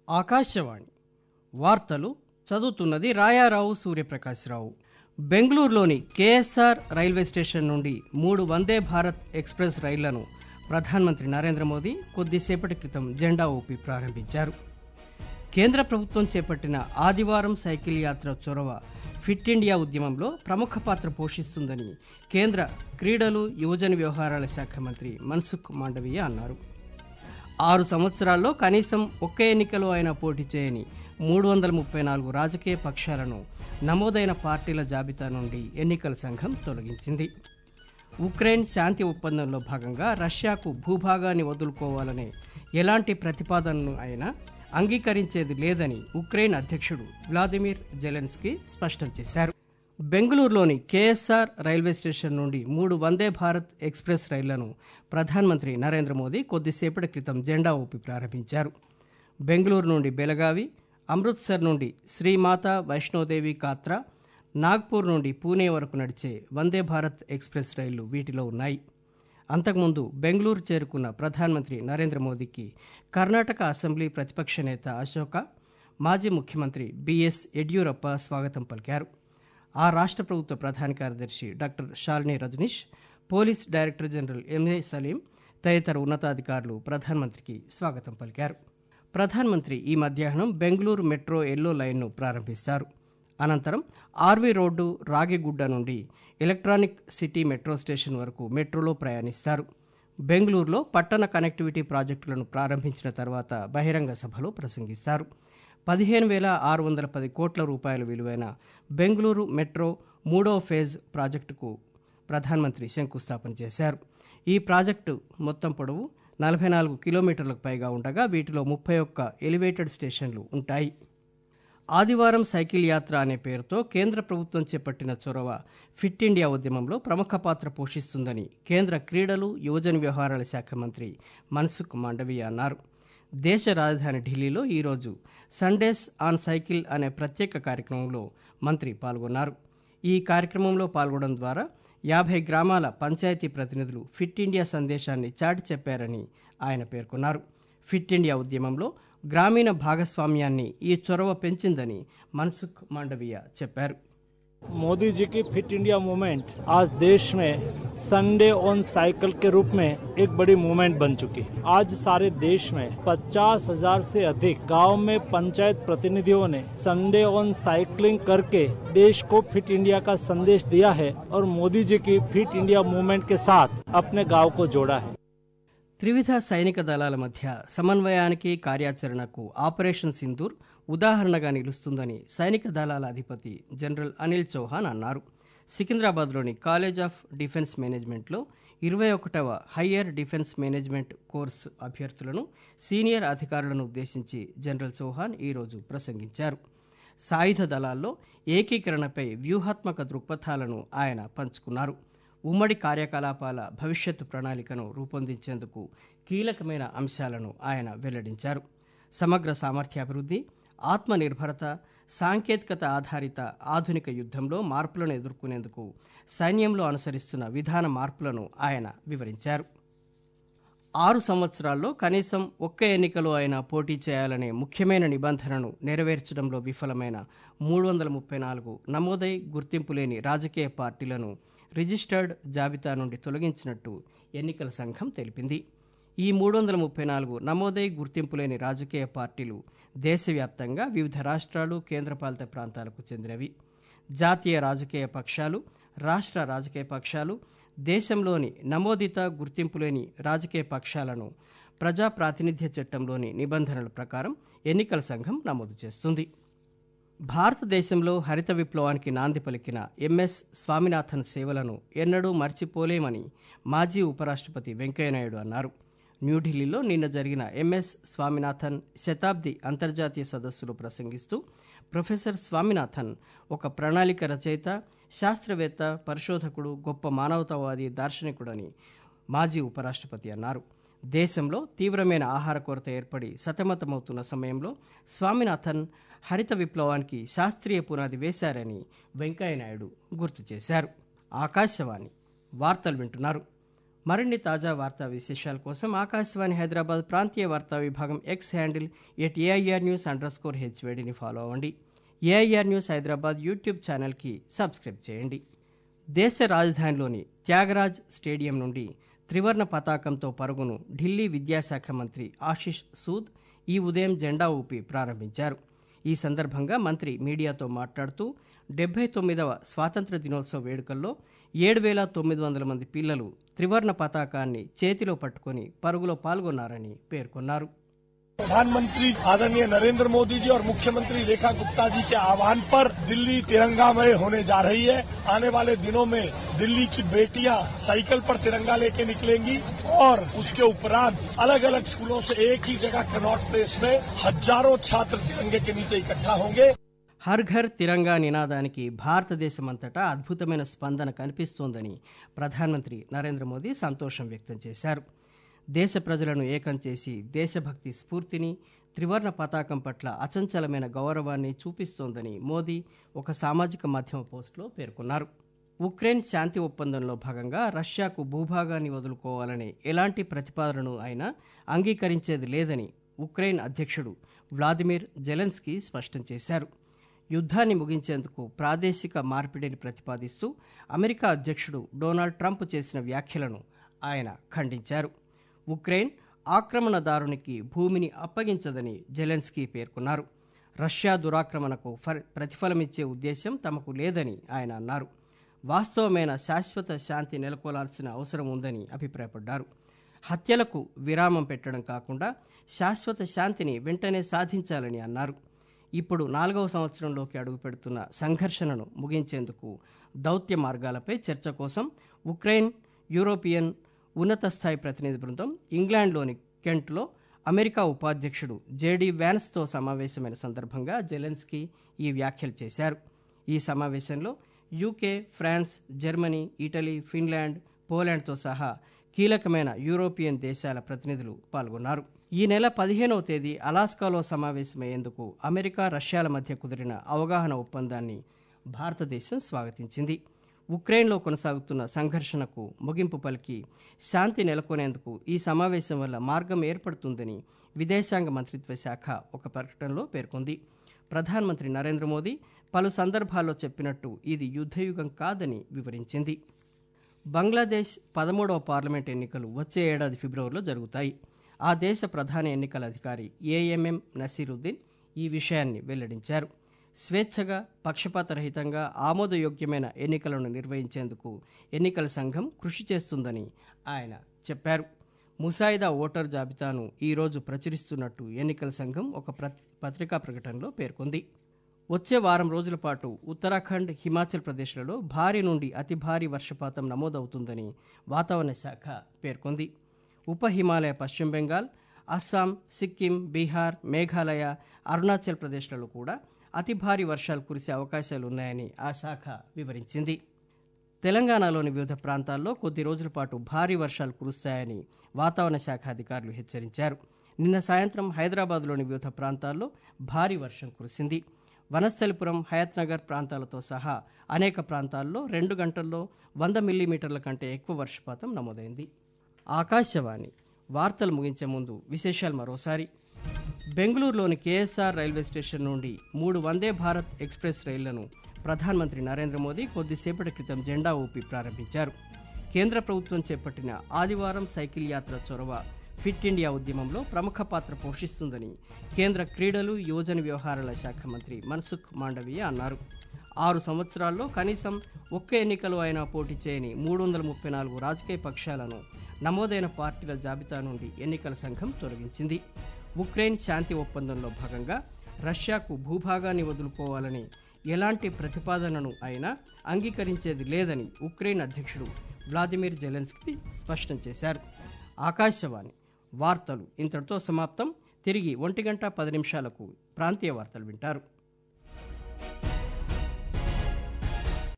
ఆకాశవాణి వార్తలు చదువుతున్నది రాయారావు సూర్యప్రకాశ్రావు బెంగళూరులోని కేఎస్ఆర్ రైల్వే స్టేషన్ నుండి మూడు వందే భారత్ ఎక్స్ప్రెస్ రైళ్లను ప్రధానమంత్రి నరేంద్ర మోదీ కొద్దిసేపటి క్రితం జెండా ఊపి ప్రారంభించారు కేంద్ర ప్రభుత్వం చేపట్టిన ఆదివారం సైకిల్ యాత్ర చొరవ ఫిట్ ఇండియా ఉద్యమంలో ప్రముఖ పాత్ర పోషిస్తుందని కేంద్ర క్రీడలు యువజన వ్యవహారాల శాఖ మంత్రి మన్సుఖ్ మాండవీయ అన్నారు ఆరు సంవత్సరాల్లో కనీసం ఒక్క ఎన్నికలో అయినా పోటీ చేయని మూడు వందల ముప్పై నాలుగు రాజకీయ పక్షాలను నమోదైన పార్టీల జాబితా నుండి ఎన్నికల సంఘం తొలగించింది ఉక్రెయిన్ శాంతి ఒప్పందంలో భాగంగా రష్యాకు భూభాగాన్ని వదులుకోవాలనే ఎలాంటి ప్రతిపాదనను అయినా అంగీకరించేది లేదని ఉక్రెయిన్ అధ్యక్షుడు వ్లాదిమిర్ జెలెన్స్కీ స్పష్టం చేశారు బెంగళూరులోని కేఎస్ఆర్ రైల్వే స్టేషన్ నుండి మూడు వందే భారత్ ఎక్స్ప్రెస్ రైళ్లను ప్రధానమంత్రి నరేంద్ర మోదీ కొద్దిసేపటి క్రితం జెండా ఊపి ప్రారంభించారు బెంగళూరు నుండి బెలగావి అమృత్సర్ నుండి శ్రీమాతా వైష్ణోదేవి కాత్రా నాగ్పూర్ నుండి పూణే వరకు నడిచే వందే భారత్ ఎక్స్ప్రెస్ రైళ్లు వీటిలో ఉన్నాయి అంతకుముందు బెంగళూరు చేరుకున్న ప్రధానమంత్రి నరేంద్ర మోదీకి కర్ణాటక అసెంబ్లీ ప్రతిపక్ష నేత అశోక మాజీ ముఖ్యమంత్రి బిఎస్ యడ్యూరప్ప స్వాగతం పలికారు ఆ రాష్ట్ర ప్రభుత్వ ప్రధాన కార్యదర్శి doctor Shalini Rajneesh police director general M A Saleem తదితర ఉన్నతాధికారులు ప్రధానమంత్రికి స్వాగతం పలికారు ప్రధానమంత్రి ఈ మధ్యాహ్నం బెంగళూరు మెట్రో ఎల్లో లైన్ను ప్రారంభిస్తారు అనంతరం ఆర్వీ రోడ్డు రాగిగుడ్డ నుండి ఎలక్ట్రానిక్ సిటీ మెట్రో స్టేషన్ వరకు మెట్రోలో ప్రయాణిస్తారు బెంగళూరులో పట్టణ కనెక్టివిటీ ప్రాజెక్టులను ప్రారంభించిన తర్వాత బహిరంగ సభలో ప్రసంగిస్తారు పదిహేను వేల ఆరు వందల పది కోట్ల రూపాయల విలువైన బెంగళూరు మెట్రో మూడవ ఫేజ్ ప్రాజెక్టుకు ప్రధానమంత్రి శంకుస్థాపన చేశారు ఈ ప్రాజెక్టు మొత్తం పొడవు నలభై నాలుగు కిలోమీటర్లకు పైగా ఉండగా వీటిలో ముప్పై ఒక్క ఎలివేటెడ్ స్టేషన్లు ఉంటాయి ఆదివారం సైకిల్ యాత్ర అనే పేరుతో కేంద్ర ప్రభుత్వం చేపట్టిన చొరవ ఫిట్ ఇండియా ఉద్యమంలో ప్రముఖ పాత్ర పోషిస్తుందని కేంద్ర క్రీడలు యువజన వ్యవహారాల శాఖ మంత్రి మన్సుఖ్ మాండవీయ అన్నారు దేశ రాజధాని ఢిల్లీలో ఈరోజు సండేస్ ఆన్ సైకిల్ అనే ప్రత్యేక కార్యక్రమంలో మంత్రి పాల్గొన్నారు ఈ కార్యక్రమంలో పాల్గొనడం ద్వారా యాభై గ్రామాల పంచాయతీ ప్రతినిధులు ఫిట్ ఇండియా సందేశాన్ని చాటి చెప్పారని ఆయన పేర్కొన్నారు ఫిట్ ఇండియా ఉద్యమంలో గ్రామీణ భాగస్వామ్యాన్ని ఈ చొరవ పెంచిందని మన్సుఖ్ మాండవీయ చెప్పారు मोदी जी की फिट इंडिया मूवमेंट आज देश में संडे ऑन साइकिल के रूप में एक बड़ी मूवमेंट बन चुकी है आज सारे देश में पचास हजार से अधिक गांव में पंचायत प्रतिनिधियों ने संडे ऑन साइकिलिंग करके देश को फिट इंडिया का संदेश दिया है और मोदी जी की फिट इंडिया मूवमेंट के साथ अपने गांव को जोड़ा है త్రివిధ సైనిక దళాల మధ్య సమన్వయానికి కార్యాచరణకు ఆపరేషన్ సింధూర్ ఉదాహరణగా నిలుస్తుందని సైనిక దళాల అధిపతి జనరల్ అనిల్ చౌహాన్ అన్నారు సికింద్రాబాద్లోని కాలేజ్ ఆఫ్ డిఫెన్స్ మేనేజ్మెంట్లో ఇరవై ఒకటవ హయ్యర్ డిఫెన్స్ మేనేజ్మెంట్ కోర్సు అభ్యర్థులను సీనియర్ అధికారులను ఉద్దేశించి జనరల్ చౌహాన్ ఈరోజు ప్రసంగించారు సాయుధ దళాల్లో ఏకీకరణపై వ్యూహాత్మక దృక్పథాలను ఆయన పంచుకున్నారు ఉమ్మడి కార్యకలాపాల భవిష్యత్తు ప్రణాళికను రూపొందించేందుకు కీలకమైన అంశాలను ఆయన వెల్లడించారు సమగ్ర సామర్థ్యాభివృద్ధి ఆత్మనిర్భరత సాంకేతికత ఆధారిత ఆధునిక యుద్ధంలో మార్పులను ఎదుర్కొనేందుకు సైన్యంలో అనుసరిస్తున్న విధాన మార్పులను ఆయన వివరించారు ఆరు సంవత్సరాల్లో కనీసం ఒక్క ఎన్నికలో అయినా పోటీ చేయాలనే ముఖ్యమైన నిబంధనను నెరవేర్చడంలో విఫలమైన మూడు వందల ముప్పై నాలుగు నమోదై గుర్తింపు లేని రాజకీయ పార్టీలను రిజిస్టర్డ్ జాబితా నుండి తొలగించినట్టు ఎన్నికల సంఘం తెలిపింది ఈ మూడు వందల ముప్పై నాలుగు నమోదై గుర్తింపు లేని రాజకీయ పార్టీలు దేశవ్యాప్తంగా వివిధ రాష్ట్రాలు కేంద్రపాలిత ప్రాంతాలకు చెందినవి జాతీయ రాజకీయ పక్షాలు రాష్ట్ర రాజకీయ పక్షాలు దేశంలోని నమోదిత గుర్తింపు లేని రాజకీయ పక్షాలను ప్రజా ప్రాతినిధ్య చట్టంలోని నిబంధనల ప్రకారం ఎన్నికల సంఘం నమోదు చేస్తుంది భారతదేశంలో హరిత విప్లవానికి నాంది పలికిన ఎంఎస్ స్వామినాథన్ సేవలను ఎన్నడూ మర్చిపోలేమని మాజీ ఉపరాష్ట్రపతి వెంకయ్యనాయుడు అన్నారు న్యూఢిల్లీలో నిన్న జరిగిన ఎంఎస్ స్వామినాథన్ శతాబ్ది అంతర్జాతీయ సదస్సులో ప్రసంగిస్తూ ప్రొఫెసర్ స్వామినాథన్ ఒక ప్రణాళిక రచయిత శాస్త్రవేత్త పరిశోధకుడు గొప్ప మానవతావాది దార్శనికుడని మాజీ ఉపరాష్ట్రపతి అన్నారు దేశంలో తీవ్రమైన ఆహార కొరత ఏర్పడి సతమతమవుతున్న సమయంలో స్వామినాథన్ హరిత విప్లవానికి శాస్త్రీయ పునాది వేశారని వెంకయ్యనాయుడు గుర్తు చేశారు ఆకాశవాణి వార్తలు వింటున్నారు మరిన్ని తాజా వార్తా విశేషాల కోసం ఆకాశవాణి హైదరాబాద్ ప్రాంతీయ వార్తా విభాగం X handle at A I R news underscore హెచ్వేడిని ఫాలో అవ్వండి ఏఐఆర్ న్యూస్ హైదరాబాద్ యూట్యూబ్ ఛానల్కి సబ్స్క్రైబ్ చేయండి దేశ రాజధానిలోని త్యాగరాజ్ స్టేడియం నుండి త్రివర్ణ పతాకంతో పరుగును ఢిల్లీ విద్యాశాఖ మంత్రి ఆశిష్ సూద్ ఈ ఉదయం జెండా ఊపి ప్రారంభించారు ఈ సందర్భంగా మంత్రి మీడియాతో మాట్లాడుతూ డెబ్బై తొమ్మిదవ స్వాతంత్ర దినోత్సవ వేడుకల్లో ఏడు వేల తొమ్మిది వందల మంది పిల్లలు త్రివర్ణ పతాకాన్ని చేతిలో పట్టుకొని పరుగులో పాల్గొన్నారని పేర్కొన్నారు प्रधानमंत्री आदरणीय नरेंद्र मोदी जी और मुख्यमंत्री रेखा गुप्ता जी के आह्वान पर दिल्ली तिरंगामय होने जा रही है आने वाले दिनों में दिल्ली की बेटियां साइकिल पर तिरंगा लेके निकलेंगी और उसके उपरांत अलग अलग स्कूलों से एक ही जगह कनॉट प्लेस में हजारों छात्र तिरंगे के नीचे इकट्ठा होंगे హర్ ఘర్ తిరంగా నినాదానికి భారతదేశమంతటా అద్భుతమైన స్పందన కనిపిస్తోందని ప్రధానమంత్రి నరేంద్ర మోదీ సంతోషం వ్యక్తం చేశారు దేశ ప్రజలను ఏకం చేసి దేశభక్తి స్ఫూర్తిని త్రివర్ణ పతాకం పట్ల అచంచలమైన గౌరవాన్ని చూపిస్తోందని మోదీ ఒక సామాజిక మాధ్యమ పోస్టులో పేర్కొన్నారు ఉక్రెయిన్ శాంతి ఒప్పందంలో భాగంగా రష్యాకు భూభాగాన్ని వదులుకోవాలనే ఎలాంటి ప్రతిపాదనను ఆయన అంగీకరించేది లేదని ఉక్రెయిన్ అధ్యక్షుడు వ్లాదిమిర్ జెలెన్స్కీ స్పష్టం చేశారు యుద్ధాన్ని ముగించేందుకు ప్రాదేశిక మార్పిడిని ప్రతిపాదిస్తూ అమెరికా అధ్యక్షుడు డొనాల్డ్ ట్రంప్ చేసిన వ్యాఖ్యలను ఆయన ఖండించారు ఉక్రెయిన్ ఆక్రమణదారునికి భూమిని అప్పగించదని జెలెన్స్కీ పేర్కొన్నారు రష్యా దురాక్రమణకు ఫర్- ప్రతిఫలమిచ్చే ఉద్దేశం తమకు లేదని ఆయన అన్నారు వాస్తవమైన శాశ్వత శాంతి నెలకొలాల్సిన అవసరం ఉందని అభిప్రాయపడ్డారు హత్యలకు విరామం పెట్టడం కాకుండా శాశ్వత శాంతిని వెంటనే సాధించాలని అన్నారు ఇప్పుడు నాలుగవ సంవత్సరంలోకి అడుగుపెడుతున్న సంఘర్షణను ముగించేందుకు దౌత్య మార్గాలపై చర్చ కోసం ఉక్రెయిన్ యూరోపియన్ ఉన్నత స్థాయి ప్రతినిధి బృందం ఇంగ్లాండ్లోని కెంట్లో అమెరికా ఉపాధ్యక్షుడు జేడీ వ్యాన్స్తో సమావేశమైన సందర్భంగా జెలెన్స్కీ ఈ వ్యాఖ్యలు చేశారు ఈ సమావేశంలో UK France Germany Italy Finland పోలాండ్తో సహా కీలకమైన యూరోపియన్ దేశాల ప్రతినిధులు పాల్గొన్నారు ఈ నెల పదిహేనవ తేదీ అలాస్కాలో సమావేశమయ్యేందుకు అమెరికా రష్యాల మధ్య కుదిరిన అవగాహన ఒప్పందాన్ని భారతదేశం స్వాగతించింది ఉక్రెయిన్లో కొనసాగుతున్న సంఘర్షణకు ముగింపు పలికి శాంతి నెలకొనేందుకు ఈ సమావేశం వల్ల మార్గం ఏర్పడుతుందని విదేశాంగ మంత్రిత్వ శాఖ ఒక ప్రకటనలో పేర్కొంది ప్రధానమంత్రి నరేంద్ర మోదీ పలు సందర్భాల్లో చెప్పినట్టు ఇది యుద్ధయుగం కాదని వివరించింది బంగ్లాదేశ్ పదమూడవ పార్లమెంట్ ఎన్నికలు వచ్చే ఏడాది ఫిబ్రవరిలో జరుగుతాయి ఆ దేశ ప్రధాన ఎన్నికల అధికారి ఏఎంఎం నసీరుద్దీన్ ఈ విషయాన్ని వెల్లడించారు స్వేచ్ఛగా పక్షపాతరహితంగా ఆమోదయోగ్యమైన ఎన్నికలను నిర్వహించేందుకు ఎన్నికల సంఘం కృషి చేస్తుందని ఆయన చెప్పారు ముసాయిదా ఓటర్ జాబితాను ఈరోజు ప్రచురిస్తున్నట్టు ఎన్నికల సంఘం ఒక ప్రతి- పత్రికా ప్రకటనలో పేర్కొంది వచ్చే వారం రోజుల పాటు ఉత్తరాఖండ్ హిమాచల్ ప్రదేశ్లలో భారీ నుండి అతి భారీ వర్షపాతం నమోదవుతుందని వాతావరణ శాఖ పేర్కొంది ఉప హిమాలయ పశ్చిమ బెంగాల్ అస్సాం సిక్కిం బీహార్ మేఘాలయ అరుణాచల్ ప్రదేశ్లలో కూడా అతి భారీ వర్షాలు కురిసే అవకాశాలు ఉన్నాయని ఆ శాఖ వివరించింది తెలంగాణలోని వివిధ ప్రాంతాల్లో కొద్ది రోజుల పాటు భారీ వర్షాలు కురుస్తాయని వాతావరణ శాఖ అధికారులు హెచ్చరించారు నిన్న సాయంత్రం హైదరాబాద్లోని వివిధ ప్రాంతాల్లో భారీ వర్షం కురిసింది వనస్థలిపురం హయత్ నగర్ ప్రాంతాలతో సహా అనేక ప్రాంతాల్లో రెండు గంటల్లో వంద మిల్లీమీటర్ల కంటే ఎక్కువ వర్షపాతం నమోదైంది ఆకాశవాణి వార్తలు ముగించే ముందు విశేషాలు మరోసారి బెంగళూరులోని కేఎస్ఆర్ రైల్వే స్టేషన్ నుండి మూడు వందే భారత్ ఎక్స్ప్రెస్ రైళ్లను ప్రధానమంత్రి నరేంద్ర మోదీ కొద్దిసేపటి క్రితం జెండా ఊపి ప్రారంభించారు కేంద్ర ప్రభుత్వం చేపట్టిన ఆదివారం సైకిల్ యాత్ర చొరవ ఫిట్ ఇండియా ఉద్యమంలో ప్రముఖ పాత్ర పోషిస్తుందని కేంద్ర క్రీడలు యువజన వ్యవహారాల శాఖ మంత్రి మన్సుఖ్ మాండవీయ అన్నారు ఆరు సంవత్సరాల్లో కనీసం ఒక్క ఎన్నికలో అయినా పోటీ చేయని మూడు వందల ముప్పై నాలుగు రాజకీయ పక్షాలను నమోదైన పార్టీల జాబితా నుండి ఎన్నికల సంఘం తొలగించింది ఉక్రెయిన్ శాంతి ఒప్పందంలో భాగంగా రష్యాకు భూభాగాన్ని వదులుకోవాలని ఎలాంటి ప్రతిపాదనను అయినా అంగీకరించేది లేదని ఉక్రెయిన్ అధ్యక్షుడు వ్లాదిమిర్ జెలెన్స్కీ స్పష్టం చేశారు ఆకాశవాణి వార్తలు ఇంతటితో సమాప్తం తిరిగి ఒంటి గంట పది నిమిషాలకు ప్రాంతీయ వార్తలు వింటారు